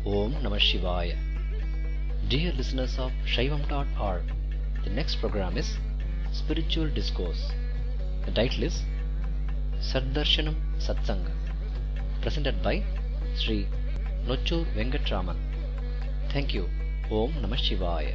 Om Namah Shivaya. Dear listeners of Shaivam.org, the next program is Spiritual Discourse. The title is Saddarshanam Satsanga, presented by Sri Nochur Venkatraman. Thank you. Om Namah Shivaya.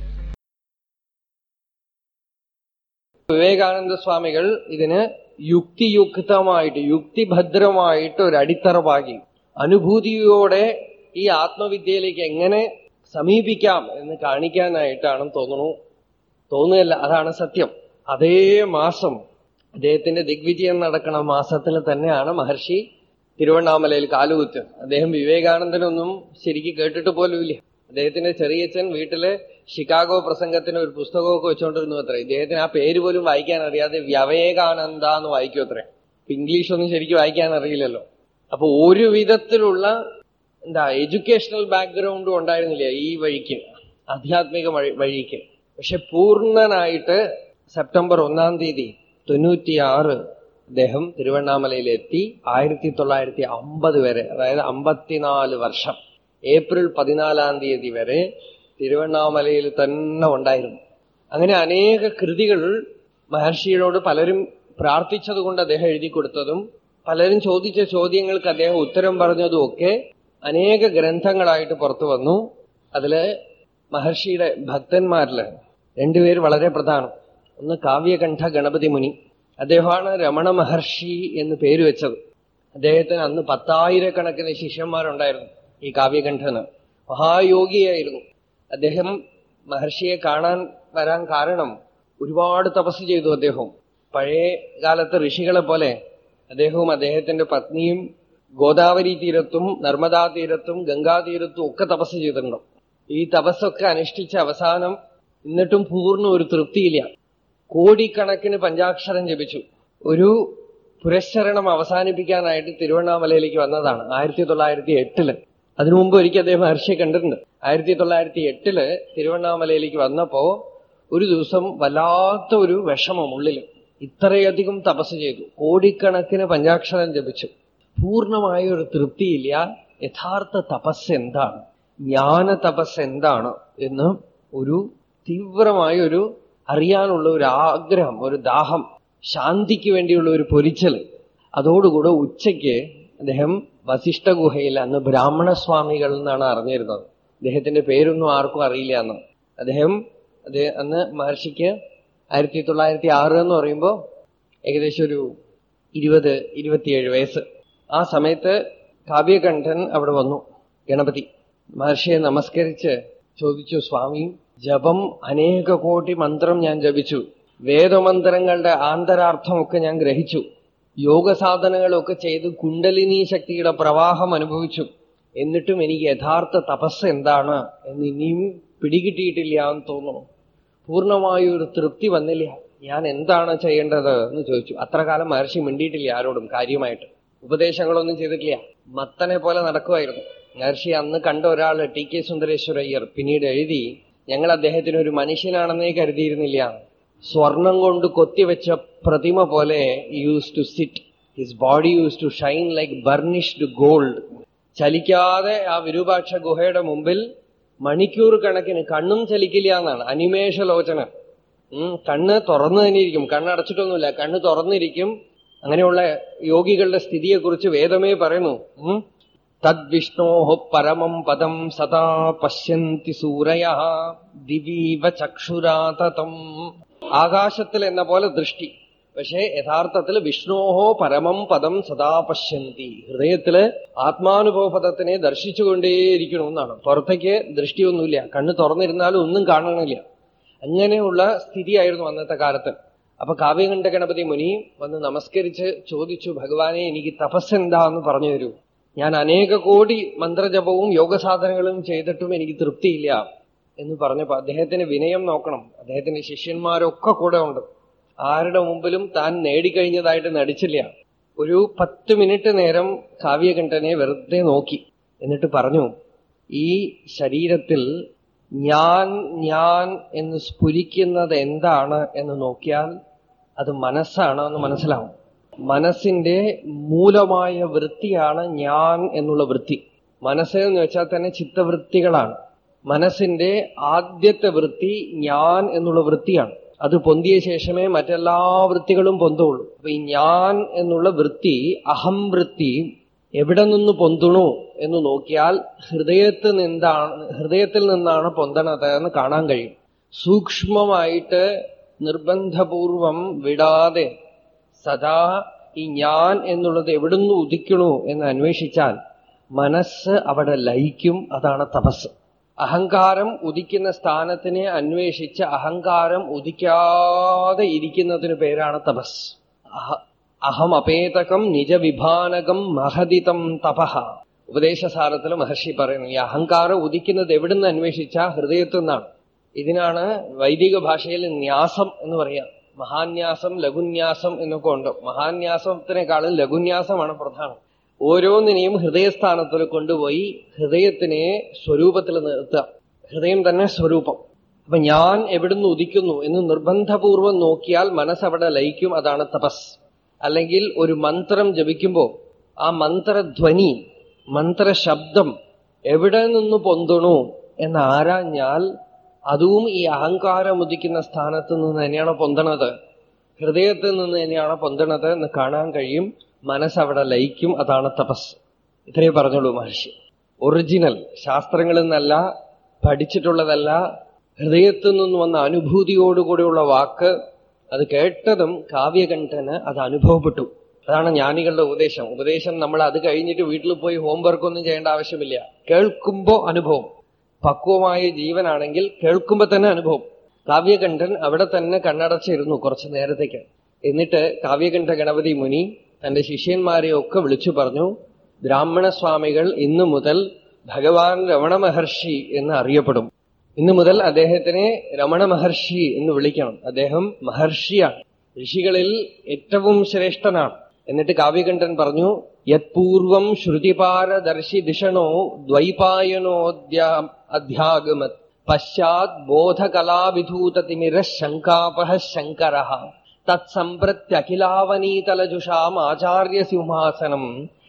Vivekananda സ്വാമികൾ ഇതിന് യുക്തിയുക്തമായിട്ട് യുക്തിഭദ്രമായിട്ട് ഒരു അടിത്തറ പാകി അനുഭൂതിയോടെ ഈ ആത്മവിദ്യയിലേക്ക് എങ്ങനെ സമീപിക്കാം എന്ന് കാണിക്കാനായിട്ടാണെന്ന് തോന്നുന്നു തോന്നുകയല്ല അതാണ് സത്യം അതേ മാസം അദ്ദേഹത്തിന്റെ ദിഗ്വിജയം നടക്കുന്ന മാസത്തിൽ തന്നെയാണ് മഹർഷി തിരുവണ്ണാമലയിൽ കാലുകുത്ത് അദ്ദേഹം വിവേകാനന്ദനൊന്നും ശരിക്കും കേട്ടിട്ട് പോലുമില്ല അദ്ദേഹത്തിന്റെ ചെറിയച്ഛൻ വീട്ടില് ഷിക്കാഗോ പ്രസംഗത്തിന് ഒരു പുസ്തകമൊക്കെ വെച്ചോണ്ടിരുന്നു അത്രേ ഇദ്ദേഹത്തിന് ആ പേര് പോലും വായിക്കാൻ അറിയാതെ വ്യവേകാനന്ദ എന്ന് വായിക്കും അത്രേ ഇംഗ്ലീഷ് ഒന്നും ശരിക്കും വായിക്കാൻ അറിയില്ലല്ലോ അപ്പൊ ഒരു വിധത്തിലുള്ള എന്താ എഡ്യൂക്കേഷണൽ ബാക്ക്ഗ്രൗണ്ടും ഉണ്ടായിരുന്നില്ല ഈ വഴിക്ക് ആധ്യാത്മിക വഴിക്ക് പക്ഷെ പൂർണ്ണനായിട്ട് സെപ്റ്റംബർ ഒന്നാം തീയതി തൊണ്ണൂറ്റിയാറ് അദ്ദേഹം തിരുവണ്ണാമലയിലെത്തി ആയിരത്തി തൊള്ളായിരത്തി അമ്പത് വരെ അതായത് അമ്പത്തിനാല് വർഷം ഏപ്രിൽ പതിനാലാം തീയതി വരെ തിരുവണ്ണാമലയിൽ തന്നെ ഉണ്ടായിരുന്നു അങ്ങനെ അനേക കൃതികൾ മഹർഷിയോട് പലരും പ്രാർത്ഥിച്ചതുകൊണ്ട് അദ്ദേഹം എഴുതി കൊടുത്തതും പലരും ചോദിച്ച ചോദ്യങ്ങൾക്ക് അദ്ദേഹം ഉത്തരം പറഞ്ഞതും ഒക്കെ അനേക ഗ്രന്ഥങ്ങളായിട്ട് പുറത്തു വന്നു അതില് മഹർഷിയുടെ ഭക്തന്മാരില് രണ്ടുപേര് വളരെ പ്രധാനം ഒന്ന് കാവ്യകണ്ഠ ഗണപതി മുനി അദ്ദേഹമാണ് രമണ മഹർഷി എന്ന് പേര് വെച്ചത് അദ്ദേഹത്തിന് അന്ന് പത്തായിരക്കണക്കിന് ശിഷ്യന്മാരുണ്ടായിരുന്നു ഈ കാവ്യകണ്ഠന് മഹായോഗിയായിരുന്നു അദ്ദേഹം മഹർഷിയെ കാണാൻ വരാൻ കാരണം ഒരുപാട് തപസ് ചെയ്തു അദ്ദേഹം പഴയ കാലത്ത് ഋഷികളെ പോലെ അദ്ദേഹവും അദ്ദേഹത്തിന്റെ പത്നിയും ഗോദാവരി തീരത്തും നർമ്മദാ തീരത്തും ഗംഗാ തീരത്തും ഒക്കെ തപസ് ചെയ്തിട്ടുണ്ട് ഈ തപസ്സൊക്കെ അനുഷ്ഠിച്ച അവസാനം എന്നിട്ടും പൂർണ്ണ ഒരു തൃപ്തിയില്ല കോടിക്കണക്കിന് പഞ്ചാക്ഷരം ജപിച്ചു ഒരു പുരസ്ചരണം അവസാനിപ്പിക്കാനായിട്ട് തിരുവണ്ണാമലയിലേക്ക് വന്നതാണ് ആയിരത്തി തൊള്ളായിരത്തി എട്ടില് അതിനു മുമ്പ് ഒരിക്കൽ അദ്ദേഹം മഹർഷിയെ കണ്ടിട്ടുണ്ട് ആയിരത്തി തൊള്ളായിരത്തി എട്ടില് തിരുവണ്ണാമലയിലേക്ക് വന്നപ്പോ ഒരു ദിവസം വല്ലാത്ത ഒരു വിഷമം ഉള്ളിൽ ഇത്രയധികം തപസ് ചെയ്തു കോടിക്കണക്കിന് പഞ്ചാക്ഷരം ജപിച്ചു പൂർണ്ണമായ ഒരു തൃപ്തിയില്ല യഥാർത്ഥ തപസ് എന്താണ് ജ്ഞാന തപസ് എന്താണ് എന്ന് ഒരു തീവ്രമായ ഒരു അറിയാനുള്ള ഒരു ആഗ്രഹം ഒരു ദാഹം ശാന്തിക്ക് വേണ്ടിയുള്ള ഒരു പൊരിച്ചല് അതോടുകൂടെ ഉച്ചയ്ക്ക് അദ്ദേഹം വസിഷ്ഠ ഗുഹയിൽ അന്ന് ബ്രാഹ്മണ സ്വാമികൾ എന്നാണ് അറിഞ്ഞിരുന്നത് അദ്ദേഹത്തിന്റെ പേരൊന്നും ആർക്കും അറിയില്ല എന്ന് അദ്ദേഹം അദ്ദേഹം അന്ന് മഹർഷിക്ക് ആയിരത്തി തൊള്ളായിരത്തി ആറ് എന്ന് പറയുമ്പോൾ ഏകദേശം ഒരു ഇരുപത് ഇരുപത്തിയേഴ് വയസ്സ് ആ സമയത്ത് കാവ്യകണ്ഠൻ അവിടെ വന്നു ഗണപതി മഹർഷിയെ നമസ്കരിച്ച് ചോദിച്ചു സ്വാമി ജപം അനേക കോടി മന്ത്രം ഞാൻ ജപിച്ചു വേദമന്ത്രങ്ങളുടെ ആന്തരാർത്ഥമൊക്കെ ഞാൻ ഗ്രഹിച്ചു യോഗ സാധനങ്ങളൊക്കെ ചെയ്ത് കുണ്ടലിനി ശക്തിയുടെ പ്രവാഹം അനുഭവിച്ചു എന്നിട്ടും എനിക്ക് യഥാർത്ഥ തപസ് എന്താണ് എന്ന് ഇനിയും പിടികിട്ടിയിട്ടില്ല എന്ന് തോന്നുന്നു പൂർണ്ണമായ ഒരു തൃപ്തി വന്നില്ല ഞാൻ എന്താണ് ചെയ്യേണ്ടത് എന്ന് ചോദിച്ചു അത്ര കാലം മഹർഷി മിണ്ടിയിട്ടില്ല ആരോടും കാര്യമായിട്ട് ഉപദേശങ്ങളൊന്നും ചെയ്തിട്ടില്ല മത്തനെ പോലെ നടക്കുമായിരുന്നു മഹർഷി അന്ന് കണ്ട ഒരാൾ ടി കെ സുന്ദരേശ്വരയ്യർ പിന്നീട് എഴുതി ഞങ്ങൾ അദ്ദേഹത്തിന് ഒരു മനുഷ്യനാണെന്നേ കരുതിയിരുന്നില്ല സ്വർണം കൊണ്ട് കൊത്തിവെച്ച പ്രതിമ പോലെ used to sit his body used to shine like burnished gold ചലിക്കാതെ ആ വിരൂപാക്ഷ ഗുഹയുടെ മുമ്പിൽ മണിക്കൂർ കണക്കിന് കണ്ണും ചലിക്കില്ല എന്നാണ് അനിമേഷലോചന ഉം കണ്ണ് തുറന്നു തന്നെ ഇരിക്കും കണ്ണടച്ചിട്ടൊന്നുമില്ല കണ്ണ് തുറന്നിരിക്കും അങ്ങനെയുള്ള യോഗികളുടെ സ്ഥിതിയെക്കുറിച്ച് വേദമേ പറയുന്നു ഉം തദ്വിഷ്ണോ പരമം പദം സദാ പശ്യന്തി സൂരയ ദിവീവ ചക്ഷുരാതം ആകാശത്തിൽ എന്ന പോലെ ദൃഷ്ടി പക്ഷേ യഥാർത്ഥത്തിൽ വിഷ്ണോഹോ പരമം പദം സദാ പശ്യന്തി ഹൃദയത്തില് ആത്മാനുഭവ പദത്തിനെ ദർശിച്ചുകൊണ്ടേയിരിക്കണമെന്നാണ് പുറത്തേക്ക് ദൃഷ്ടിയൊന്നുമില്ല കണ്ണ് തുറന്നിരുന്നാലും ഒന്നും കാണണില്ല അങ്ങനെയുള്ള സ്ഥിതിയായിരുന്നു അന്നത്തെ കാലത്ത് അപ്പൊ കാവ്യകണ്ഠ ഗണപതി മുനി വന്ന് നമസ്കരിച്ച് ചോദിച്ചു ഭഗവാനെ എനിക്ക് തപസ് എന്താന്ന് പറഞ്ഞു തരൂ ഞാൻ അനേക കോടി മന്ത്രജപവും യോഗസാധനങ്ങളും ചെയ്തിട്ടും എനിക്ക് തൃപ്തിയില്ല എന്ന് പറഞ്ഞപ്പോ അദ്ദേഹത്തിന് വിനയം നോക്കണം അദ്ദേഹത്തിന്റെ ശിഷ്യന്മാരൊക്കെ കൂടെ ഉണ്ട് ആരുടെ മുമ്പിലും താൻ നേടിക്കഴിഞ്ഞതായിട്ട് നടിച്ചില്ല ഒരു പത്ത് മിനിറ്റ് നേരം കാവ്യകണ്ഠനെ വെറുതെ നോക്കി എന്നിട്ട് പറഞ്ഞു ഈ ശരീരത്തിൽ ഞാൻ ഞാൻ എന്ന് സ്ഫുരിക്കുന്നത് എന്താണ് എന്ന് നോക്കിയാൽ അത് മനസ്സാണ് എന്ന് മനസ്സിലാവും മനസ്സിന്റെ മൂലമായ വൃത്തിയാണ് ഞാൻ എന്നുള്ള വൃത്തി മനസ്സ് എന്ന് വെച്ചാൽ തന്നെ ചിത്തവൃത്തികളാണ് മനസ്സിന്റെ ആദ്യത്തെ വൃത്തി ഞാൻ എന്നുള്ള വൃത്തിയാണ് അത് പൊന്തിയ ശേഷമേ മറ്റെല്ലാ വൃത്തികളും പൊന്തുള്ളൂ അപ്പൊ ഈ ഞാൻ എന്നുള്ള വൃത്തി അഹം വൃത്തി എവിടെ നിന്ന് പൊന്തുണു എന്ന് നോക്കിയാൽ ഹൃദയത്തിൽ നിന്നാണ് ഹൃദയത്തിൽ നിന്നാണ് പൊന്തണത് എന്ന് കാണാൻ കഴിയും സൂക്ഷ്മമായിട്ട് നിർബന്ധപൂർവം വിടാതെ സദാ ഈ ഞാൻ എന്നുള്ളത് എവിടുന്ന് ഉദിക്കണു എന്ന് അന്വേഷിച്ചാൽ മനസ്സ് അവിടെ ലയിക്കും അതാണ് തപസ് അഹങ്കാരം ഉദിക്കുന്ന സ്ഥാനത്തിനെ അന്വേഷിച്ച് അഹങ്കാരം ഉദിക്കാതെ ഇരിക്കുന്നതിന് പേരാണ് തപസ് അഹ- അഹം അപേതകം നിജവിഭാനകം മഹദിതം തപഹ ഉപദേശസാരത്തിൽ മഹർഷി പറയുന്നു ഈ അഹങ്കാരം ഉദിക്കുന്നത് എവിടുന്ന് അന്വേഷിച്ച ഹൃദയത്തിൽ നിന്നാണ് ഇതിനാണ് വൈദിക ഭാഷയിൽ ന്യാസം എന്ന് പറയാം മഹാന്യാസം ലഘുന്യാസം എന്നൊക്കെ ഉണ്ട് മഹാന്യാസത്തിനേക്കാളും ലഘുന്യാസമാണ് പ്രധാനം ഓരോന്നിനെയും ഹൃദയസ്ഥാനത്തിൽ കൊണ്ടുപോയി ഹൃദയത്തിനെ സ്വരൂപത്തിൽ നിർത്തുക ഹൃദയം തന്നെ സ്വരൂപം അപ്പൊ ഞാൻ എവിടുന്ന് ഉദിക്കുന്നു എന്ന് നിർബന്ധപൂർവം നോക്കിയാൽ മനസ്സവിടെ ലയിക്കും അതാണ് തപസ് അല്ലെങ്കിൽ ഒരു മന്ത്രം ജപിക്കുമ്പോൾ ആ മന്ത്രധ്വനി മന്ത്രശബ്ദം എവിടെ നിന്ന് പൊന്തണു എന്ന് ആരാഞ്ഞാൽ അതും ഈ അഹങ്കാരം ഉദിക്കുന്ന സ്ഥാനത്ത് നിന്ന് തന്നെയാണ് പൊന്തണത് ഹൃദയത്തിൽ നിന്ന് തന്നെയാണ് പൊന്തണത് എന്ന് കാണാൻ കഴിയും മനസ്സവിടെ ലയിക്കും അതാണ് തപസ് ഇത്രയേ പറഞ്ഞുള്ളൂ മഹർഷി ഒറിജിനൽ ശാസ്ത്രങ്ങളിൽ നിന്നല്ല പഠിച്ചിട്ടുള്ളതല്ല ഹൃദയത്തിൽ നിന്ന് വന്ന അനുഭൂതിയോടുകൂടിയുള്ള വാക്ക് അത് കേട്ടതും കാവ്യകണ്ഠന് അത് അനുഭവപ്പെട്ടു അതാണ് ജ്ഞാനികളുടെ ഉപദേശം ഉപദേശം നമ്മൾ അത് കഴിഞ്ഞിട്ട് വീട്ടിൽ പോയി ഹോംവർക്ക് ഒന്നും ചെയ്യേണ്ട ആവശ്യമില്ല കേൾക്കുമ്പോ അനുഭവം പക്വമായ ജീവനാണെങ്കിൽ കേൾക്കുമ്പോ തന്നെ അനുഭവം കാവ്യകണ്ഠൻ അവിടെ തന്നെ കണ്ണടച്ചിരുന്നു കുറച്ചു നേരത്തേക്ക് എന്നിട്ട് കാവ്യകണ്ഠ ഗണപതി മുനി തന്റെ ശിഷ്യന്മാരെയൊക്കെ വിളിച്ചു പറഞ്ഞു ബ്രാഹ്മണ സ്വാമികൾ ഇന്നു മുതൽ ഭഗവാൻ രമണ മഹർഷി എന്ന് അറിയപ്പെടും ഇന്നു മുതൽ അദ്ദേഹത്തിനെ രമണ മഹർഷി എന്ന് വിളിക്കണം അദ്ദേഹം മഹർഷിയാണ് ഋഷികളിൽ ഏറ്റവും ശ്രേഷ്ഠനാണ് എന്നിട്ട് കാവ്യകണ്ഠൻ പറഞ്ഞു യത്പൂർവം ശ്രുതിപാരദർശി ദിഷണോ ദ്വൈപായനോദ്യാ അധ്യാഗമത് പശ്ചാത് ബോധകലാവിധൂതതിമിര ശങ്കാപഹ ശങ്കര തത്സമ്പ്രത്യഖിലാവനീതലജുഷാം ആചാര്യസിംഹാസനം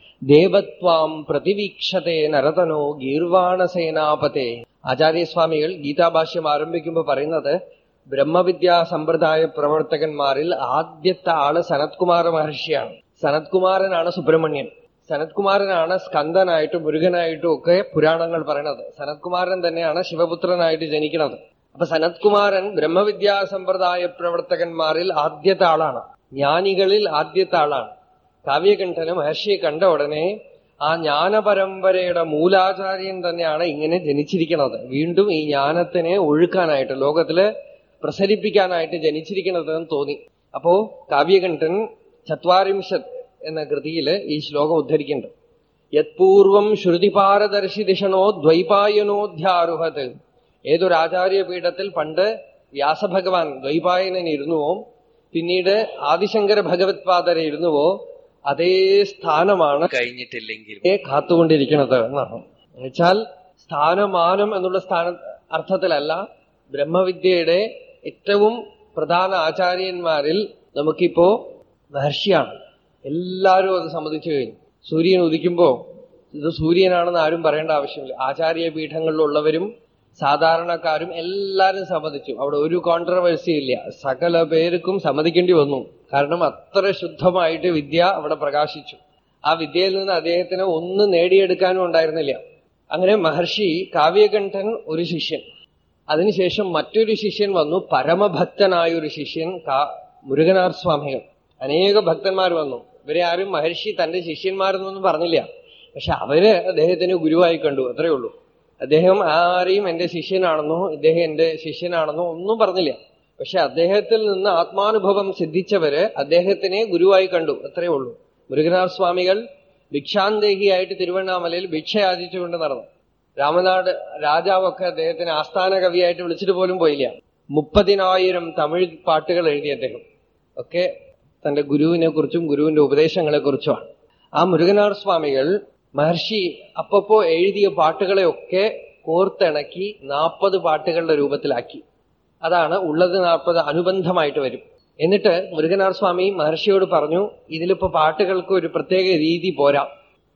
ദേവത്വാം പ്രതിവീക്ഷത്തെ നരതനോ ഗീർവാണസേനാപത്തെ ആചാര്യസ്വാമികൾ ഗീതാഭാഷ്യം ആരംഭിക്കുമ്പോൾ പറയുന്നത് ബ്രഹ്മവിദ്യാ സമ്പ്രദായ പ്രവർത്തകന്മാരിൽ ആദ്യത്തെ ആള് സനത്കുമാര മഹർഷിയാണ് സനത്കുമാരനാണ് സുബ്രഹ്മണ്യൻ സനത്കുമാരനാണ് സ്കന്ദനായിട്ടും മുരുകനായിട്ടും ഒക്കെ പുരാണങ്ങൾ പറയണത് സനത്കുമാരൻ തന്നെയാണ് ശിവപുത്രനായിട്ട് ജനിക്കുന്നത് അപ്പൊ സനത്കുമാരൻ ബ്രഹ്മവിദ്യാ സമ്പ്രദായ പ്രവർത്തകന്മാരിൽ ആദ്യത്തെ ആളാണ് ജ്ഞാനികളിൽ ആദ്യത്തെ ആളാണ് കാവ്യകണ്ഠന് മഹർഷിയെ കണ്ട ഉടനെ ആ ജ്ഞാനപരമ്പരയുടെ മൂലാചാര്യൻ തന്നെയാണ് ഇങ്ങനെ ജനിച്ചിരിക്കുന്നത് വീണ്ടും ഈ ജ്ഞാനത്തിനെ ഒഴുക്കാനായിട്ട് ലോകത്തില് പ്രസരിപ്പിക്കാനായിട്ട് ജനിച്ചിരിക്കണതെന്ന് തോന്നി അപ്പോ കാവ്യകണ്ഠൻ ചത്വാരിംശത് എന്ന കൃതിയില് ഈ ശ്ലോകം ഉദ്ധരിക്കുന്നുണ്ട് യത്പൂർവം ശ്രുതിപാരദർശി ദിഷണോ ദ്വൈപായനോധ്യാരുഹത് ഏതൊരു ആചാര്യപീഠത്തിൽ പണ്ട് വ്യാസഭഗവാൻ ദ്വൈപായനൻ ഇരുന്നുവോ പിന്നീട് ആദിശങ്കര ഭഗവത് പാദര ഇരുന്നുവോ അതേ സ്ഥാനമാണ് കഴിഞ്ഞിട്ടില്ലെങ്കിൽ ഏ കാത്തുകൊണ്ടിരിക്കുന്നത് എന്നാണ് എന്നുവെച്ചാൽ സ്ഥാനമാനം എന്നുള്ള സ്ഥാന അർത്ഥത്തിലല്ല ബ്രഹ്മവിദ്യയുടെ ഏറ്റവും പ്രധാന ആചാര്യന്മാരിൽ നമുക്കിപ്പോ മഹർഷിയാണ് എല്ലാവരും അത് സമ്മതിച്ചു കഴിഞ്ഞു സൂര്യൻ ഉദിക്കുമ്പോ ഇത് സൂര്യനാണെന്ന് ആരും പറയേണ്ട ആവശ്യമില്ല ആചാര്യ പീഠങ്ങളിലുള്ളവരും സാധാരണക്കാരും എല്ലാവരും സമ്മതിച്ചു അവിടെ ഒരു കോൺട്രവേഴ്സി ഇല്ല സകല പേർക്കും സമ്മതിക്കേണ്ടി വന്നു കാരണം അത്ര ശുദ്ധമായിട്ട് വിദ്യ അവിടെ പ്രകാശിച്ചു ആ വിദ്യയിൽ നിന്ന് അദ്ദേഹത്തിന് ഒന്നും നേടിയെടുക്കാനും ഉണ്ടായിരുന്നില്ല അങ്ങനെ മഹർഷി കാവ്യകണ്ഠൻ ഒരു ശിഷ്യൻ അതിനുശേഷം മറ്റൊരു ശിഷ്യൻ വന്നു പരമഭക്തനായ ഒരു ശിഷ്യൻ കാ മുരുകനാർ സ്വാമികൾ അനേക ഭക്തന്മാർ വന്നു ഇവരെ ആരും മഹർഷി തന്റെ ശിഷ്യന്മാരെന്നൊന്നും പറഞ്ഞില്ല പക്ഷെ അവര് അദ്ദേഹത്തിന് ഗുരുവായി കണ്ടു അത്രയേ ഉള്ളൂ അദ്ദേഹം ആരെയും എന്റെ ശിഷ്യനാണെന്നോ ഇദ്ദേഹം എന്റെ ശിഷ്യനാണെന്നോ ഒന്നും പറഞ്ഞില്ല പക്ഷെ അദ്ദേഹത്തിൽ നിന്ന് ആത്മാനുഭവം സിദ്ധിച്ചവര് അദ്ദേഹത്തിനെ ഗുരുവായി കണ്ടു അത്രയേ ഉള്ളൂ മുരുകനാഥ് സ്വാമികൾ ഭിക്ഷാന്തേഹിയായിട്ട് തിരുവണ്ണാമലയിൽ ഭിക്ഷ യാചിച്ചുകൊണ്ട് നടന്നു രാമനാട് രാജാവൊക്കെ അദ്ദേഹത്തിന് ആസ്ഥാന കവിയായിട്ട് വിളിച്ചിട്ട് പോലും പോയില്ല മുപ്പതിനായിരം തമിഴ് പാട്ടുകൾ എഴുതി അദ്ദേഹം ഒക്കെ തന്റെ ഗുരുവിനെ കുറിച്ചും ഗുരുവിന്റെ ഉപദേശങ്ങളെ കുറിച്ചുമാണ് ആ മുരുകനാർ സ്വാമികൾ മഹർഷി അപ്പപ്പോ എഴുതിയ പാട്ടുകളെയൊക്കെ കോർത്തിണക്കി നാൽപ്പത് പാട്ടുകളുടെ രൂപത്തിലാക്കി അതാണ് ഉള്ളത് നാൽപ്പത് അനുബന്ധമായിട്ട് വരും എന്നിട്ട് മുരുകനാർ സ്വാമി മഹർഷിയോട് പറഞ്ഞു ഇതിലിപ്പോ പാട്ടുകൾക്ക് ഒരു പ്രത്യേക രീതി പോരാ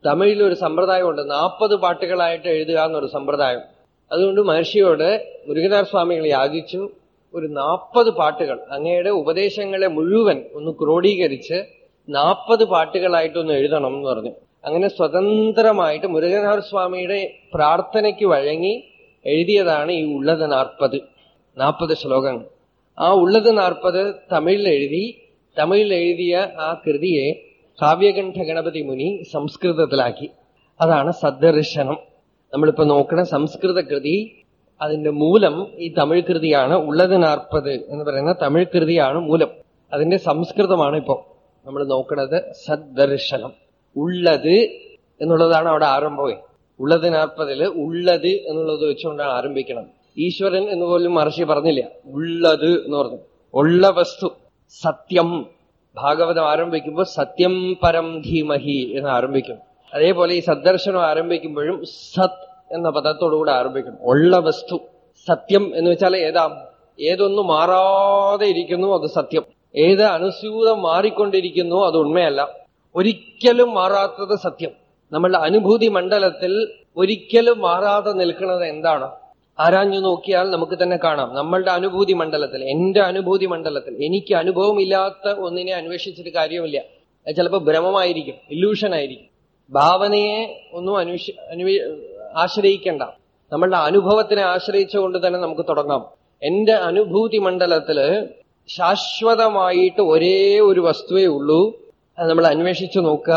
തമിഴിൽ ഒരു സമ്പ്രദായമുണ്ട് നാൽപ്പത് പാട്ടുകളായിട്ട് എഴുതുക എന്നൊരു സമ്പ്രദായം അതുകൊണ്ട് മഹർഷിയോട് മുരുകനാഥ സ്വാമികൾ യാചിച്ചു ഒരു നാൽപ്പത് പാട്ടുകൾ അങ്ങയുടെ ഉപദേശങ്ങളെ മുഴുവൻ ഒന്ന് ക്രോഡീകരിച്ച് നാൽപ്പത് പാട്ടുകളായിട്ടൊന്ന് എഴുതണം എന്ന് പറഞ്ഞു അങ്ങനെ സ്വതന്ത്രമായിട്ട് മുരുകനാഥ സ്വാമിയുടെ പ്രാർത്ഥനയ്ക്ക് വഴങ്ങി എഴുതിയതാണ് ഈ ഉള്ളത് നാൽപ്പത് നാൽപ്പത് ശ്ലോകങ്ങൾ ആ ഉള്ളത് നാൽപ്പത് തമിഴിൽ എഴുതി തമിഴിൽ എഴുതിയ ആ കൃതിയെ കാവ്യകണ്ഠ ഗണപതി മുനി സംസ്കൃതത്തിലാക്കി അതാണ് സദ്ദർശനം നമ്മളിപ്പോ നോക്കണ സംസ്കൃത കൃതി അതിന്റെ മൂലം ഈ തമിഴ് കൃതിയാണ് ഉള്ളത് നാൽപ്പത് എന്ന് പറയുന്ന തമിഴ് കൃതിയാണ് മൂലം അതിന്റെ സംസ്കൃതമാണ് ഇപ്പോ നമ്മൾ നോക്കുന്നത് സദ്ദർശനം ഉള്ളത് എന്നുള്ളതാണ് അവിടെ ആരംഭമേ ഉള്ളത് നാൽപ്പതില് ഉള്ളത് എന്നുള്ളത് വെച്ചുകൊണ്ടാണ് ആരംഭിക്കണം ഈശ്വരൻ എന്ന് പോലും മഹർഷി പറഞ്ഞില്ല ഉള്ളത് എന്ന് പറഞ്ഞു ഉള്ള വസ്തു സത്യം ഭാഗവതം ആരംഭിക്കുമ്പോൾ സത്യം പരം ധീമഹി എന്ന് ആരംഭിക്കും അതേപോലെ ഈ സദ്ദർശനം ആരംഭിക്കുമ്പോഴും സത് എന്ന പദത്തോടുകൂടെ ആരംഭിക്കണം ഉള്ള വസ്തു സത്യം എന്ന് വെച്ചാൽ ഏതാ ഏതൊന്നും മാറാതെ ഇരിക്കുന്നു അത് സത്യം ഏത് അനുസ്യൂതം മാറിക്കൊണ്ടിരിക്കുന്നു അത് ഉണ്മയല്ല ഒരിക്കലും മാറാത്തത് സത്യം നമ്മളുടെ അനുഭൂതി മണ്ഡലത്തിൽ ഒരിക്കലും മാറാതെ നിൽക്കുന്നത് എന്താണ് ആരാഞ്ഞു നോക്കിയാൽ നമുക്ക് തന്നെ കാണാം നമ്മളുടെ അനുഭൂതി മണ്ഡലത്തിൽ എന്റെ അനുഭൂതി മണ്ഡലത്തിൽ എനിക്ക് അനുഭവമില്ലാത്ത ഒന്നിനെ അന്വേഷിച്ചിട്ട് കാര്യമില്ല അത് ചിലപ്പോൾ ഭ്രമമായിരിക്കും ഇല്യൂഷൻ ആയിരിക്കും ഭാവനയെ ഒന്നും അന്വേഷ അന്വേ ആശ്രയിക്കേണ്ട നമ്മളുടെ അനുഭവത്തിനെ ആശ്രയിച്ചുകൊണ്ട് തന്നെ നമുക്ക് തുടങ്ങാം എന്റെ അനുഭൂതി മണ്ഡലത്തില് ശാശ്വതമായിട്ട് ഒരേ ഒരു വസ്തുവേ ഉള്ളൂ അത് നമ്മൾ അന്വേഷിച്ചു നോക്കുക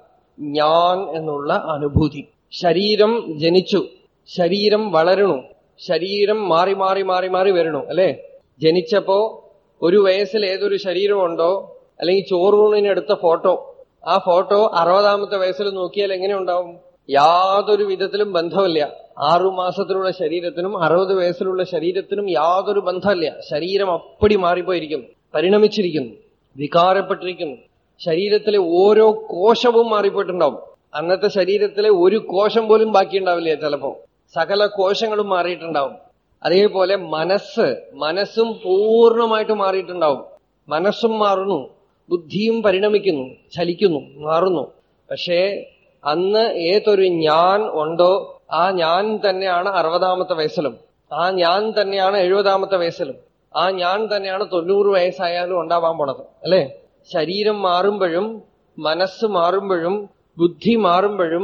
ഞാൻ എന്നുള്ള അനുഭൂതി ശരീരം ജനിച്ചു ശരീരം വളരണു ശരീരം മാറി മാറി മാറി മാറി വരണു അല്ലെ ജനിച്ചപ്പോ ഒരു വയസ്സിൽ ഏതൊരു ശരീരമുണ്ടോ അല്ലെങ്കിൽ ചോറൂണിനെടുത്ത ഫോട്ടോ ആ ഫോട്ടോ അറുപതാമത്തെ വയസ്സിൽ നോക്കിയാൽ എങ്ങനെ ഉണ്ടാവും യാതൊരു വിധത്തിലും ബന്ധമില്ല ആറു മാസത്തിലുള്ള ശരീരത്തിനും അറുപത് വയസ്സിലുള്ള ശരീരത്തിനും യാതൊരു ബന്ധമില്ല ശരീരം അപ്പടി മാറിപ്പോയിരിക്കുന്നു പരിണമിച്ചിരിക്കുന്നു വികാരപ്പെട്ടിരിക്കുന്നു ശരീരത്തിലെ ഓരോ കോശവും മാറിപ്പോയിട്ടുണ്ടാവും അന്നത്തെ ശരീരത്തിലെ ഒരു കോശം പോലും ബാക്കിയുണ്ടാവില്ല ചിലപ്പോ സകല കോശങ്ങളും മാറിയിട്ടുണ്ടാവും അതേപോലെ മനസ്സ് മനസ്സും പൂർണ്ണമായിട്ട് മാറിയിട്ടുണ്ടാവും മനസ്സും മാറുന്നു ബുദ്ധിയും പരിണമിക്കുന്നു ചലിക്കുന്നു മാറുന്നു പക്ഷേ അന്ന് ഏതൊരു ഞാൻ ഉണ്ടോ ആ ഞാൻ തന്നെയാണ് അറുപതാമത്തെ വയസ്സിലും ആ ഞാൻ തന്നെയാണ് എഴുപതാമത്തെ വയസ്സിലും ആ ഞാൻ തന്നെയാണ് തൊണ്ണൂറ് വയസ്സായാലും ഉണ്ടാവാൻ പോണത് അല്ലെ ശരീരം മാറുമ്പോഴും മനസ്സ് മാറുമ്പോഴും ബുദ്ധി മാറുമ്പോഴും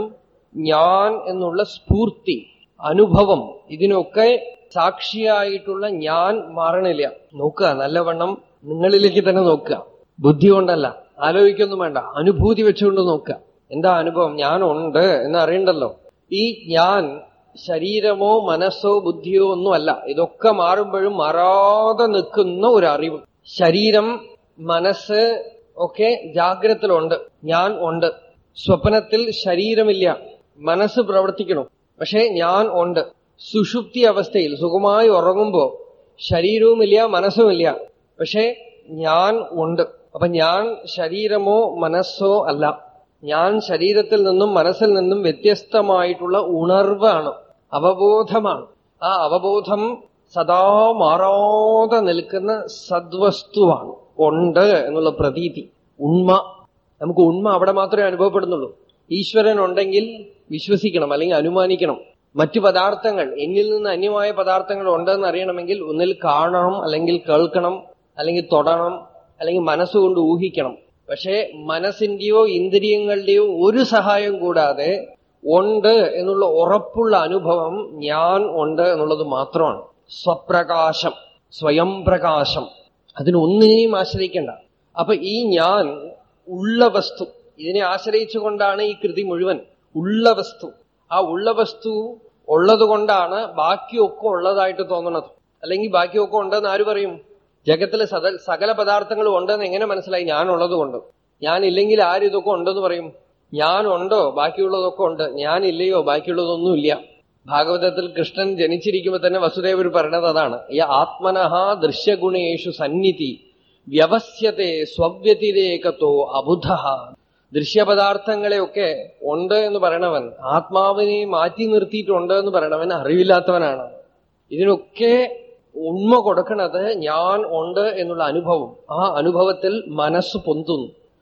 ഞാൻ എന്നുള്ള സ്ഫൂർത്തി അനുഭവം ഇതിനൊക്കെ സാക്ഷിയായിട്ടുള്ള ഞാൻ മാറണില്ല നോക്കുക നല്ലവണ്ണം നിങ്ങളിലേക്ക് തന്നെ നോക്കുക ബുദ്ധി കൊണ്ടല്ല ആലോചിക്കൊന്നും വേണ്ട അനുഭൂതി വെച്ചുകൊണ്ട് നോക്കുക എന്താ അനുഭവം ഞാൻ ഉണ്ട് എന്ന് അറിയണ്ടല്ലോ ഈ ഞാൻ ശരീരമോ മനസ്സോ ബുദ്ധിയോ ഒന്നുമല്ല ഇതൊക്കെ മാറുമ്പോഴും മാറാതെ നിൽക്കുന്ന ഒരു അറിവ് ശരീരം മനസ്സ് ഒക്കെ ജാഗ്രതത്തിലുണ്ട് ഞാൻ ഉണ്ട് സ്വപ്നത്തിൽ ശരീരമില്ല മനസ്സ് പ്രവർത്തിക്കണം പക്ഷെ ഞാൻ ഉണ്ട് സുഷുപ്തി അവസ്ഥയിൽ സുഖമായി ഉറങ്ങുമ്പോ ശരീരവുമില്ല മനസ്സുമില്ല പക്ഷെ ഞാൻ ഉണ്ട് അപ്പൊ ഞാൻ ശരീരമോ മനസ്സോ അല്ല ഞാൻ ശരീരത്തിൽ നിന്നും മനസ്സിൽ നിന്നും വ്യത്യസ്തമായിട്ടുള്ള ഉണർവാണ് അവബോധമാണ് ആ അവബോധം സദാ മാറാതെ നിൽക്കുന്ന സദ്വസ്തുവാണ് ഉണ്ട് എന്നുള്ള പ്രതീതി ഉണ്മ നമുക്ക് ഉണ്മ അവിടെ മാത്രമേ അനുഭവപ്പെടുന്നുള്ളൂ ഈശ്വരൻ ഉണ്ടെങ്കിൽ വിശ്വസിക്കണം അല്ലെങ്കിൽ അനുമാനിക്കണം മറ്റു പദാർത്ഥങ്ങൾ എന്നിൽ നിന്ന് അന്യമായ പദാർത്ഥങ്ങൾ ഉണ്ടെന്ന് അറിയണമെങ്കിൽ ഒന്നിൽ കാണണം അല്ലെങ്കിൽ കേൾക്കണം അല്ലെങ്കിൽ തൊടണം അല്ലെങ്കിൽ മനസ്സുകൊണ്ട് ഊഹിക്കണം പക്ഷേ മനസ്സിന്റെയോ ഇന്ദ്രിയങ്ങളുടെയോ ഒരു സഹായം കൂടാതെ ഉണ്ട് എന്നുള്ള ഉറപ്പുള്ള അനുഭവം ഞാൻ ഉണ്ട് എന്നുള്ളത് മാത്രമാണ് സ്വപ്രകാശം സ്വയം പ്രകാശം അതിനൊന്നിനെയും ആശ്രയിക്കേണ്ട അപ്പൊ ഈ ഞാൻ ഉള്ള വസ്തു ഇതിനെ ആശ്രയിച്ചുകൊണ്ടാണ് ഈ കൃതി മുഴുവൻ ഉള്ള വസ്തു ആ ഉള്ള വസ്തു ഉള്ളത് കൊണ്ടാണ് ബാക്കിയൊക്കെ ഉള്ളതായിട്ട് തോന്നുന്നത് അല്ലെങ്കിൽ ബാക്കിയൊക്കെ ഉണ്ടെന്ന് ആര് പറയും ജഗത്തിലെ സകല സകല പദാർത്ഥങ്ങളും ഉണ്ടെന്ന് എങ്ങനെ മനസ്സിലായി ഞാൻ ഉള്ളത് കൊണ്ട് ഞാൻ ഇല്ലെങ്കിൽ ആര് ഇതൊക്കെ ഉണ്ടെന്ന് പറയും ഞാൻ ഉണ്ടോ ബാക്കിയുള്ളതൊക്കെ ഉണ്ട് ഞാൻ ഇല്ലയോ ബാക്കിയുള്ളതൊന്നും ഇല്ല ഭാഗവതത്തിൽ കൃഷ്ണൻ ജനിച്ചിരിക്കുമ്പോൾ തന്നെ വസുദേവർ പറഞ്ഞത് അതാണ് ഈ ആത്മനഹ ദൃശ്യഗുണേഷു സന്നിധി വ്യവസ്യത്തെ സ്വവ്യതിരേകത്തോ അബുധ ദൃശ്യപദാർത്ഥങ്ങളെയൊക്കെ ഉണ്ട് എന്ന് പറയണവൻ ആത്മാവിനെ മാറ്റി നിർത്തിയിട്ടുണ്ട് എന്ന് പറയണവൻ അറിവില്ലാത്തവനാണ് ഇതിനൊക്കെ ഉണ്മ കൊടുക്കണത് ഞാൻ ഉണ്ട് എന്നുള്ള അനുഭവം ആ അനുഭവത്തിൽ മനസ്സ് പൊന്തുന്നു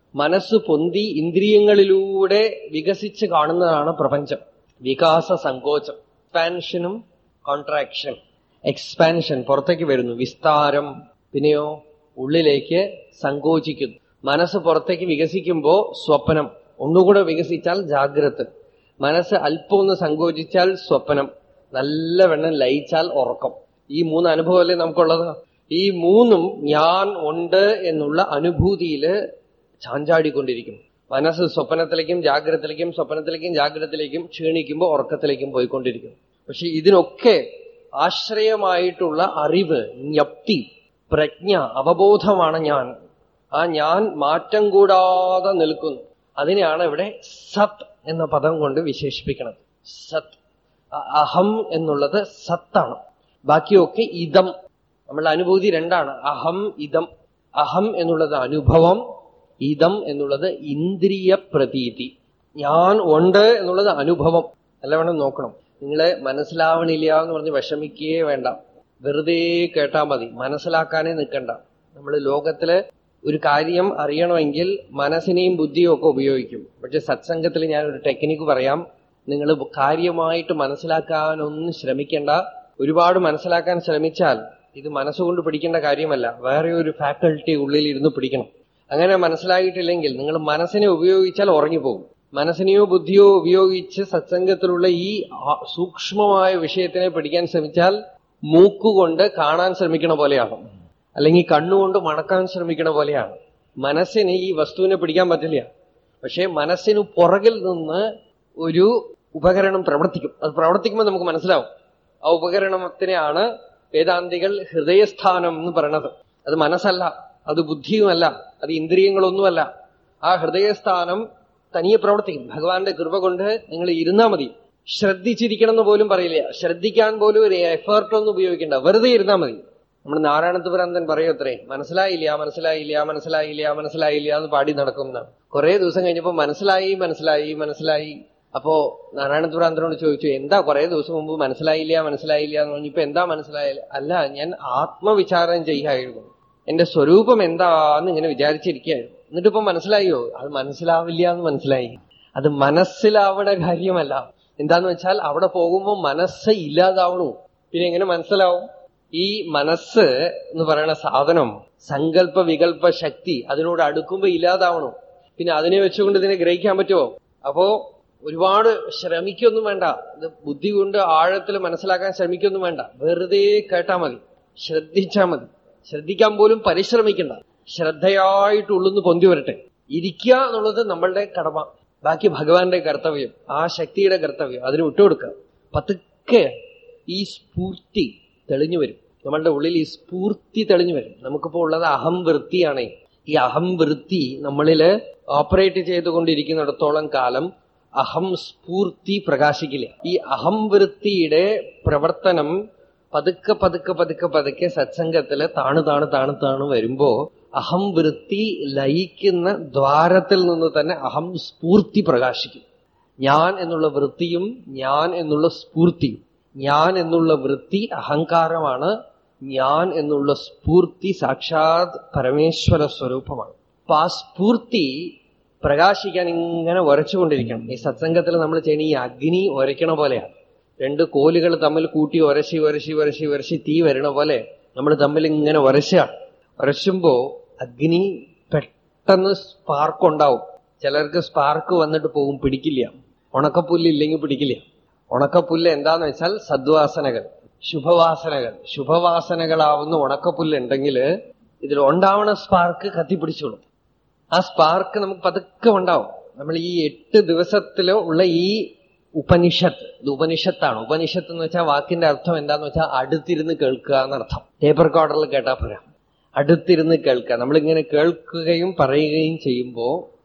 മനസ്സ് പൊന്തി ഇന്ദ്രിയങ്ങളിലൂടെ വികസിച്ച് കാണുന്നതാണ് പ്രപഞ്ചം വികാസ സങ്കോചം എക്സ്പാൻഷനും കോൺട്രാക്ഷൻ എക്സ്പാൻഷൻ പുറത്തേക്ക് വരുന്നു വിസ്താരം പിന്നെയോ ഉള്ളിലേക്ക് സങ്കോചിക്കുന്നു മനസ്സ് പുറത്തേക്ക് വികസിക്കുമ്പോ സ്വപ്നം ഒന്നുകൂടെ വികസിച്ചാൽ ജാഗ്രത മനസ്സ് അല്പം ഒന്ന് സങ്കോചിച്ചാൽ സ്വപ്നം നല്ല വെണ്ണം ലയിച്ചാൽ ഉറക്കം ഈ മൂന്ന് അനുഭവമല്ലേ നമുക്കുള്ളത് ഈ മൂന്നും ഞാൻ ഉണ്ട് എന്നുള്ള അനുഭൂതിയില് ചാഞ്ചാടിക്കൊണ്ടിരിക്കും മനസ്സ് സ്വപ്നത്തിലേക്കും ജാഗ്രതത്തിലേക്കും സ്വപ്നത്തിലേക്കും ജാഗ്രതത്തിലേക്കും ക്ഷീണിക്കുമ്പോൾ ഉറക്കത്തിലേക്കും പോയിക്കൊണ്ടിരിക്കും പക്ഷെ ഇതിനൊക്കെ ആശ്രയമായിട്ടുള്ള അറിവ് ജ്ഞപ്തി പ്രജ്ഞ അവബോധമാണ് ഞാൻ ആ ഞാൻ മാറ്റം കൂടാതെ നിൽക്കുന്നു അതിനെയാണ് ഇവിടെ സത് എന്ന പദം കൊണ്ട് വിശേഷിപ്പിക്കുന്നത് സത് അ- അഹം എന്നുള്ളത് സത്താണ് ബാക്കിയൊക്കെ ഇതം നമ്മളുടെ അനുഭൂതി രണ്ടാണ് അഹം ഇതം അഹം എന്നുള്ളത് അനുഭവം ഇതം എന്നുള്ളത് ഇന്ദ്രിയ പ്രതീതി ഞാൻ ഉണ്ട് എന്നുള്ളത് അനുഭവം നല്ലവണ്ണം നോക്കണം നിങ്ങളെ മനസ്സിലാവണില്ല എന്ന് പറഞ്ഞ് വിഷമിക്കുകയേ വേണ്ട വെറുതെ കേട്ടാ മതി മനസ്സിലാക്കാനേ നിൽക്കണ്ട നമ്മൾ ലോകത്തില് ഒരു കാര്യം അറിയണമെങ്കിൽ മനസ്സിനെയും ബുദ്ധിയും ഒക്കെ ഉപയോഗിക്കും പക്ഷെ സത്സംഗത്തിൽ ഞാൻ ഒരു ടെക്നിക്ക് പറയാം നിങ്ങൾ കാര്യമായിട്ട് മനസ്സിലാക്കാനൊന്നും ശ്രമിക്കേണ്ട ഒരുപാട് മനസ്സിലാക്കാൻ ശ്രമിച്ചാൽ ഇത് മനസ്സുകൊണ്ട് പിടിക്കേണ്ട കാര്യമല്ല വേറെ ഒരു ഫാക്കൽറ്റി ഉള്ളിൽ ഇരുന്ന് പിടിക്കണം അങ്ങനെ മനസ്സിലായിട്ടില്ലെങ്കിൽ നിങ്ങൾ മനസ്സിനെ ഉപയോഗിച്ചാൽ ഉറങ്ങിപ്പോകും മനസ്സിനെയോ ബുദ്ധിയോ ഉപയോഗിച്ച് സത്സംഗത്തിലുള്ള ഈ ആ- സൂക്ഷ്മമായ വിഷയത്തിനെ പിടിക്കാൻ ശ്രമിച്ചാൽ മൂക്കുകൊണ്ട് കാണാൻ ശ്രമിക്കണ പോലെയാണ് അല്ലെങ്കിൽ കണ്ണുകൊണ്ട് മണക്കാൻ ശ്രമിക്കണ പോലെയാണ് മനസ്സിന് ഈ വസ്തുവിനെ പിടിക്കാൻ പറ്റില്ല പക്ഷെ മനസ്സിന് പുറകിൽ നിന്ന് ഒരു ഉപകരണം പ്രവർത്തിക്കും അത് പ്രവർത്തിക്കുമ്പോൾ നമുക്ക് മനസ്സിലാവും ആ ഉപകരണത്തിനെയാണ് വേദാന്തികൾ ഹൃദയസ്ഥാനം എന്ന് പറയണത് അത് മനസ്സല്ല അത് ബുദ്ധിയുമല്ല അത് ഇന്ദ്രിയങ്ങളൊന്നുമല്ല ആ ഹൃദയസ്ഥാനം തനിയെ പ്രവർത്തിക്കും ഭഗവാന്റെ കൃപ കൊണ്ട് നിങ്ങൾ ഇരുന്നാ മതി ശ്രദ്ധിച്ചിരിക്കണം എന്ന് പോലും പറയില്ല ശ്രദ്ധിക്കാൻ പോലും ഒരു എഫേർട്ട് ഒന്നും ഉപയോഗിക്കണ്ട വെറുതെ ഇരുന്നാ മതി നമ്മൾ നാരായണത്തുപുരാന്തൻ പറയത്രേ മനസ്സിലായില്ല മനസ്സിലായില്ല മനസ്സിലായില്ല മനസ്സിലായില്ല എന്ന് പാടി നടക്കുന്നതാണ് കുറെ ദിവസം കഴിഞ്ഞപ്പോ മനസ്സിലായി മനസ്സിലായി മനസ്സിലായി അപ്പോ നാരായണത്തുപുരാന്തനോട് ചോദിച്ചു എന്താ കുറെ ദിവസം മുമ്പ് മനസ്സിലായില്ല മനസ്സിലായില്ല എന്ന് പറഞ്ഞു ഇപ്പൊ എന്താ മനസ്സിലായില്ല അല്ല ഞാൻ ആത്മവിചാരം ചെയ്യായിരുന്നു എന്റെ സ്വരൂപം എന്താന്ന് ഇങ്ങനെ വിചാരിച്ചിരിക്കുകയായിരുന്നു എന്നിട്ടിപ്പോ മനസ്സിലായോ അത് മനസ്സിലാവില്ല എന്ന് മനസ്സിലായി അത് മനസ്സിലാവണ കാര്യമല്ല എന്താന്ന് വെച്ചാൽ അവിടെ പോകുമ്പോ മനസ്സ് ഇല്ലാതാവണു പിന്നെ എങ്ങനെ മനസ്സിലാവും ഈ മനസ്സ് എന്ന് പറയുന്ന സാധനം സങ്കല്പ വികല്പ ശക്തി അതിനോട് അടുക്കുമ്പോ ഇല്ലാതാവണു പിന്നെ അതിനെ വെച്ചുകൊണ്ട് ഇതിനെ ഗ്രഹിക്കാൻ പറ്റുമോ അപ്പോ ഒരുപാട് ശ്രമിക്കൊന്നും വേണ്ട ഇത് ബുദ്ധി കൊണ്ട് ആഴത്തിൽ മനസ്സിലാക്കാൻ ശ്രമിക്കൊന്നും വേണ്ട വെറുതെ കേട്ടാ മതി ശ്രദ്ധിച്ചാ മതി ശ്രദ്ധിക്കാൻ പോലും പരിശ്രമിക്കണ്ട ശ്രദ്ധയായിട്ട് ഉള്ളുന്ന് പൊന്തി വരട്ടെ ഇരിക്കുക എന്നുള്ളത് നമ്മളുടെ കടമ ബാക്കി ഭഗവാന്റെ കർത്തവ്യം ആ ശക്തിയുടെ കർത്തവ്യം അതിന് വിട്ടുകൊടുക്കുക പതുക്കെ ഈ സ്ഫൂർത്തി തെളിഞ്ഞു വരും നമ്മളുടെ ഉള്ളിൽ ഈ സ്ഫൂർത്തി തെളിഞ്ഞു വരും നമുക്കിപ്പോ ഉള്ളത് അഹം വൃത്തിയാണ് ഈ അഹം വൃത്തി നമ്മളില് ഓപ്പറേറ്റ് ചെയ്തുകൊണ്ടിരിക്കുന്നിടത്തോളം കാലം അഹം സ്ഫൂർത്തി പ്രകാശിക്കില്ല ഈ അഹം വൃത്തിയുടെ പ്രവർത്തനം പതുക്കെ പതുക്കെ പതുക്കെ പതുക്കെ സത്സംഗത്തില് താണ് താണ് താണ് താണ് വരുമ്പോ അഹം വൃത്തി ലയിക്കുന്ന ദ്വാരത്തിൽ നിന്ന് തന്നെ അഹം സ്ഫൂർത്തി പ്രകാശിക്കും ഞാൻ എന്നുള്ള വൃത്തിയും ഞാൻ എന്നുള്ള സ്ഫൂർത്തിയും ഞാൻ എന്നുള്ള വൃത്തി അഹങ്കാരമാണ് ഞാൻ എന്നുള്ള സ്ഫൂർത്തി സാക്ഷാത് പരമേശ്വര സ്വരൂപമാണ് അപ്പൊ ആ സ്ഫൂർത്തി പ്രകാശിക്കാൻ ഇങ്ങനെ ഉരച്ചുകൊണ്ടിരിക്കണം ഈ സത്സംഗത്തിൽ നമ്മൾ ചെയ്യുന്ന ഈ അഗ്നി ഉരയ്ക്കണ പോലെയാണ് രണ്ട് കോലുകൾ തമ്മിൽ കൂട്ടി ഉരശി ഉരശി ഉരശി ഉരശി തീ വരണ പോലെ നമ്മൾ തമ്മിൽ ഇങ്ങനെ ഉരശാണ് ഉരശുമ്പോ അഗ്നി പെട്ടെന്ന് സ്പാർക്ക് ഉണ്ടാവും ചിലർക്ക് സ്പാർക്ക് വന്നിട്ട് പോകും പിടിക്കില്ല ഉണക്കപ്പുല്ല് ഇല്ലെങ്കിൽ പിടിക്കില്ല ഉണക്കപ്പുല്ല് എന്താന്ന് വെച്ചാൽ സദ്വാസനകൾ ശുഭവാസനകൾ ശുഭവാസനകളാവുന്ന ഉണക്കപ്പുല്ല് ഉണ്ടെങ്കിൽ ഇതിൽ ഉണ്ടാവണ സ്പാർക്ക് കത്തിപ്പിടിച്ചോളും ആ സ്പാർക്ക് നമുക്ക് പതുക്കെ ഉണ്ടാവും നമ്മൾ ഈ എട്ട് ദിവസത്തില് ഉള്ള ഈ ഉപനിഷത്ത് ഇത് ഉപനിഷത്താണ് ഉപനിഷത്ത് എന്ന് വെച്ചാൽ വാക്കിന്റെ അർത്ഥം എന്താന്ന് വെച്ചാൽ അടുത്തിരുന്ന് കേൾക്കുക എന്നർത്ഥം ടേപ്പർ റെക്കോർഡറിൽ കേട്ടാ പോരാ അടുത്തിരുന്ന് കേൾക്കുക നമ്മളിങ്ങനെ കേൾക്കുകയും പറയുകയും ചെയ്യുമ്പോ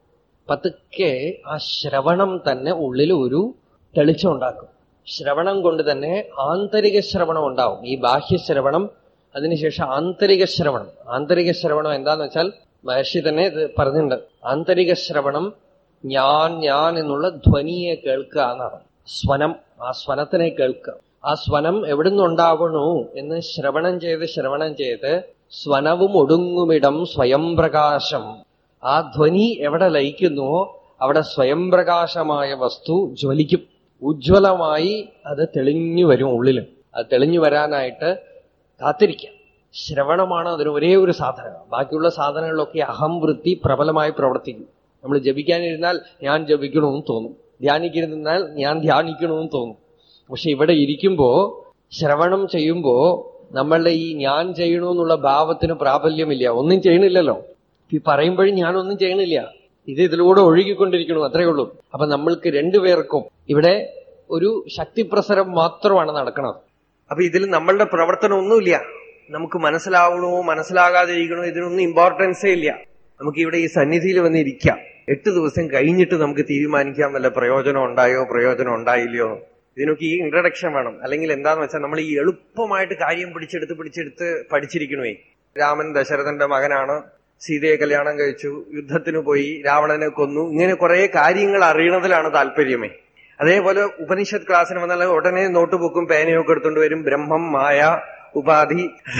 പതുക്കെ ആ ശ്രവണം തന്നെ ഉള്ളിൽ ഒരു തെളിച്ചം ഉണ്ടാക്കും ശ്രവണം കൊണ്ട് തന്നെ ആന്തരിക ശ്രവണം ഉണ്ടാവും ഈ ബാഹ്യ ശ്രവണം അതിനുശേഷം ആന്തരിക ശ്രവണം ആന്തരിക ശ്രവണം എന്താന്ന് വെച്ചാൽ മഹർഷി തന്നെ ഇത് പറഞ്ഞിട്ടുണ്ട് ആന്തരിക ശ്രവണം ഞാൻ ഞാൻ എന്നുള്ള ധ്വനിയെ കേൾക്കുക എന്നാണ് സ്വനം ആ സ്വനത്തിനെ കേൾക്കുക ആ സ്വനം എവിടുന്നുണ്ടാവണു എന്ന് ശ്രവണം ചെയ്ത് ശ്രവണം ചെയ്ത് സ്വനവും ഒടുങ്ങുമിടം സ്വയം പ്രകാശം ആ ധ്വനി എവിടെ ലയിക്കുന്നുവോ അവിടെ സ്വയം പ്രകാശമായ വസ്തു ജ്വലിക്കും ഉജ്ജ്വലമായി അത് തെളിഞ്ഞു വരും ഉള്ളില് അത് തെളിഞ്ഞു വരാനായിട്ട് കാത്തിരിക്കാം ശ്രവണമാണ് അതിന് ഒരേ ഒരു സാധനം ബാക്കിയുള്ള സാധനങ്ങളിലൊക്കെ അഹംവൃത്തി പ്രബലമായി പ്രവർത്തിക്കും നമ്മൾ ജപിക്കാനിരുന്നാൽ ഞാൻ ജപിക്കണമെന്ന് തോന്നും ധ്യാനിക്കരുതെന്നാൽ ഞാൻ ധ്യാനിക്കണമെന്ന് തോന്നും പക്ഷെ ഇവിടെ ഇരിക്കുമ്പോ ശ്രവണം ചെയ്യുമ്പോ നമ്മളുടെ ഈ ഞാൻ ചെയ്യണമെന്നുള്ള ഭാവത്തിന് പ്രാബല്യമില്ല ഒന്നും ചെയ്യണില്ലല്ലോ ഈ പറയുമ്പോഴും ഞാനൊന്നും ചെയ്യണില്ല ഇത് ഇതിലൂടെ ഒഴുകിക്കൊണ്ടിരിക്കണു അത്രയേ ഉള്ളൂ അപ്പൊ നമ്മൾക്ക് രണ്ടുപേർക്കും ഇവിടെ ഒരു ശക്തിപ്രസരം മാത്രമാണ് നടക്കുന്നത് അപ്പൊ ഇതിൽ നമ്മളുടെ പ്രവർത്തനം ഒന്നുമില്ല നമുക്ക് മനസ്സിലാവണോ മനസ്സിലാകാതിരിക്കണോ ഇതിനൊന്നും ഇമ്പോർട്ടൻസേ ഇല്ല നമുക്ക് ഇവിടെ ഈ സന്നിധിയിൽ വന്ന് ഇരിക്കാം എട്ട് ദിവസം കഴിഞ്ഞിട്ട് നമുക്ക് തീരുമാനിക്കാൻ വല്ല പ്രയോജനം ഉണ്ടായോ പ്രയോജനം ഉണ്ടായില്ലയോ ഇതിനൊക്കെ ഈ ഇൻട്രഡക്ഷൻ വേണം അല്ലെങ്കിൽ എന്താന്ന് വെച്ചാൽ നമ്മൾ ഈ എളുപ്പമായിട്ട് കാര്യം പിടിച്ചെടുത്ത് പിടിച്ചെടുത്ത് പഠിച്ചിരിക്കണമേ രാമൻ ദശരഥന്റെ മകനാണ് സീതയെ കല്യാണം കഴിച്ചു യുദ്ധത്തിന് പോയി രാവണനെ കൊന്നു ഇങ്ങനെ കുറെ കാര്യങ്ങൾ അറിയണതിലാണ് താല്പര്യമേ അതേപോലെ ഉപനിഷത്ത് ക്ലാസ്സിന് വന്നാൽ ഉടനെ നോട്ട് ബുക്കും പേനയൊക്കെ എടുത്തുകൊണ്ട് വരും ബ്രഹ്മം മായ ഉപാധി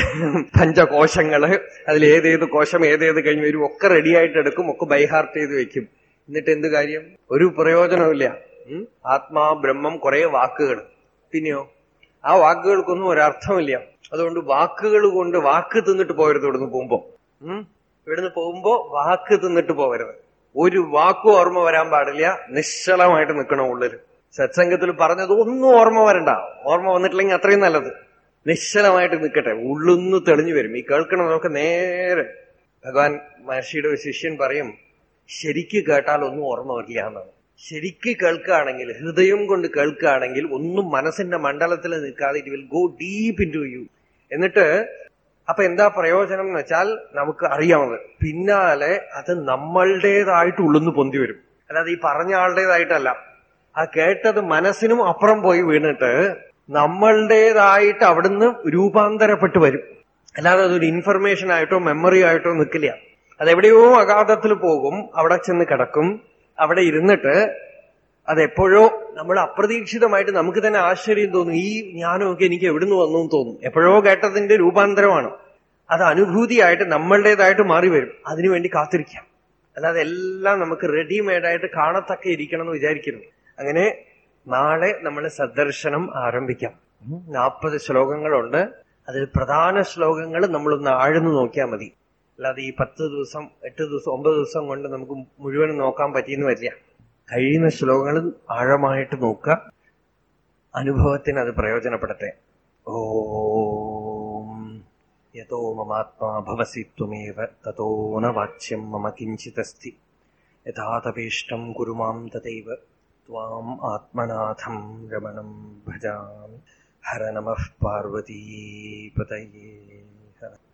പഞ്ചകോശങ്ങള് അതിൽ ഏതേത് കോശം ഏതേത് കഴിഞ്ഞ് വരും ഒക്കെ റെഡിയായിട്ട് എടുക്കും ഒക്കെ ബൈഹാർട്ട് ചെയ്ത് വെക്കും എന്നിട്ട് എന്ത് കാര്യം ഒരു പ്രയോജനമില്ല ഉം? ആത്മാ ബ്രഹ്മം കുറെ വാക്കുകൾ പിന്നെയോ ആ വാക്കുകൾക്കൊന്നും ഒരർത്ഥമില്ല അതുകൊണ്ട് വാക്കുകൾ കൊണ്ട് വാക്ക് തിന്നിട്ട് പോകരുത് ഇവിടുന്ന് പോകുമ്പോ ഉം? ഇവിടുന്ന് പോകുമ്പോ വാക്ക് തിന്നിട്ട് പോകരുത് ഒരു വാക്കും ഓർമ്മ വരാൻ പാടില്ല നിശ്ചലമായിട്ട് നിൽക്കണം ഉള്ളില് സത്സംഗത്തിൽ പറഞ്ഞത് ഒന്നും ഓർമ്മ വരണ്ട ഓർമ്മ വന്നിട്ടില്ലെങ്കിൽ അത്രയും നല്ലത് നിശ്ചലമായിട്ട് നിൽക്കട്ടെ ഉള്ളൊന്ന് തെളിഞ്ഞു വരും ഈ കേൾക്കണതൊക്കെ നേരെ ഭഗവാൻ മഹർഷിയുടെ ഒരു ശിഷ്യൻ പറയും ശരിക്ക് കേട്ടാൽ ഒന്നും ഓർമ്മ വരില്ല എന്നാണ് ശരിക്ക് കേൾക്കുകയാണെങ്കിൽ ഹൃദയം കൊണ്ട് കേൾക്കുകയാണെങ്കിൽ ഒന്നും മനസ്സിന്റെ മണ്ഡലത്തിൽ നിൽക്കാതെ it will go deep into you എന്നിട്ട് അപ്പൊ എന്താ പ്രയോജനം എന്ന് വെച്ചാൽ നമുക്ക് അറിയാമത് പിന്നാലെ അത് നമ്മളുടേതായിട്ട് ഉള്ളുന്ന് പൊന്തി വരും അല്ലാതെ ഈ പറഞ്ഞ ആളുടേതായിട്ടല്ല ആ കേട്ടത് മനസ്സിനും അപ്പുറം പോയി വീണിട്ട് നമ്മളുടേതായിട്ട് അവിടുന്ന് രൂപാന്തരപ്പെട്ട് വരും അല്ലാതെ അതൊരു ഇൻഫർമേഷൻ ആയിട്ടോ മെമ്മറി ആയിട്ടോ നിൽക്കില്ല അതെവിടെയോ അഗാധത്തിൽ പോകും അവിടെ ചെന്ന് കിടക്കും അവിടെ ഇരുന്നിട്ട് അതെപ്പോഴോ നമ്മൾ അപ്രതീക്ഷിതമായിട്ട് നമുക്ക് തന്നെ ആശ്ചര്യം തോന്നും ഈ ജ്ഞാനമൊക്കെ എനിക്ക് എവിടുന്ന് വന്നു എന്ന് തോന്നും എപ്പോഴോ കേട്ടതിന്റെ രൂപാന്തരമാണ് അത് അനുഭൂതിയായിട്ട് നമ്മളുടേതായിട്ട് മാറി വരും അതിനുവേണ്ടി കാത്തിരിക്കാം അല്ലാതെ എല്ലാം നമുക്ക് റെഡിമെയ്ഡായിട്ട് കാണത്തക്ക ഇരിക്കണം എന്ന് വിചാരിക്കരുത് അങ്ങനെ നാളെ നമ്മൾ സദർശനം ആരംഭിക്കാം നാൽപ്പത് ശ്ലോകങ്ങളുണ്ട് അതിൽ പ്രധാന ശ്ലോകങ്ങൾ നമ്മളൊന്ന് ആഴ്ന്നു നോക്കിയാൽ മതി അല്ലാതെ ഈ പത്ത് ദിവസം എട്ട് ദിവസം ഒമ്പത് ദിവസം കൊണ്ട് നമുക്ക് മുഴുവനും നോക്കാൻ പറ്റിയെന്ന് വരില്ല കഴിയുന്ന ശ്ലോകങ്ങൾ ആഴമായിട്ട് നോക്കുക അനുഭവത്തിന് അത് പ്രയോജനപ്പെടട്ടെ ഓം യഥോ മമാത്മാ ഭവസി ത്വമേവ തതോ ന വാച്യം മമ കിഞ്ചിതസ്തി യഥാതപേഷ്ടം കുരു മാം തഥൈവ ത്വാം ആത്മനാഥം രമണം ഭജാമി ഹര നമഃ പാർവതീപതയേ ഹര